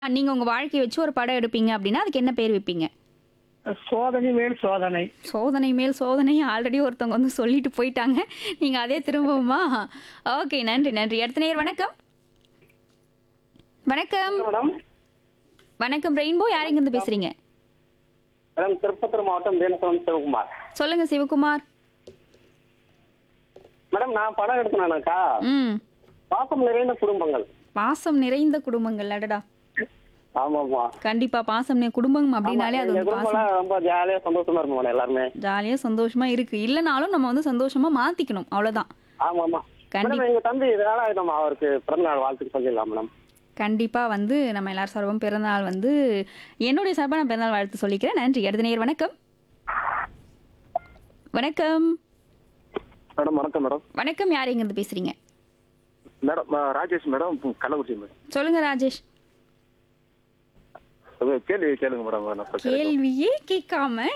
நீங்க உங்க வாழ்க்கைய வச்சு ஒரு படம் எடுப்பீங்க அப்படின்னா அதுக்கு என்ன பேர் வைப்பீங்க சோதனை மேல் சோதனை சோதனை மேல் சோதனை ஆல்ரெடி ஒருத்தவங்க வந்து சொல்லிட்டு போயிட்டாங்க நீங்க அதே திரும்பவுமா ஓகே நன்றி நன்றி அடுத்த நேர் வணக்கம் வணக்கம் மேடம் வணக்கம் ரெயின்போ யார் இருந்து பேசுறீங்க மேடம் திருப்பத்தூர் மாவட்டம் தேனசுரம் சிவகுமார் சொல்லுங்க சிவகுமார் மேடம் நான் படம் எடுத்தேனாக்கா ம் பாசம் நிறைந்த குடும்பங்கள் பாசம் நிறைந்த குடும்பங்கள் அடடா ஆமாமா கண்டிப்பா பாசம் நி- குடும்பம் அப்படின்னாலே அது எங்க வந்து பாசம் குடும்பம்லாம் ரொம்ப ஜாலியா சந்தோஷமா இருக்கும் மேடம் எல்லாருமே ஜாலியா சந்தோஷமா இருக்கு இல்லைனாலும் நம்ம வந்து சந்தோஷமா மாத்திக்கணும் அவ்வளவுதான் ஆமாமா கண்டிப்பா. மேடம் எங்க தம்பி இதனால நம்ம அவருக்கு பிறந்த நாள் வாழ்த்துக்கு சொல்லிடலாம் மேடம் கண்டிப்பா வந்து நம்ம எல்லார் சார்பும் பிறந்தநாள் வந்து என்னுடைய சார்பா நான் பிறந்தநாள் வாழ்த்து சொல்லிக்கிறேன் நன்றி அடுத்த நேர் வணக்கம் வணக்கம் மேடம் வணக்கம் மேடம் வணக்கம் யார் எங்கிருந்து பேசுறீங்க madam Rajesh madam Kallakurichi madam சொல்லுங்க ராஜேஷ் கேள்வி கேளுங்க மேடம் கேள்வியே கேட்காம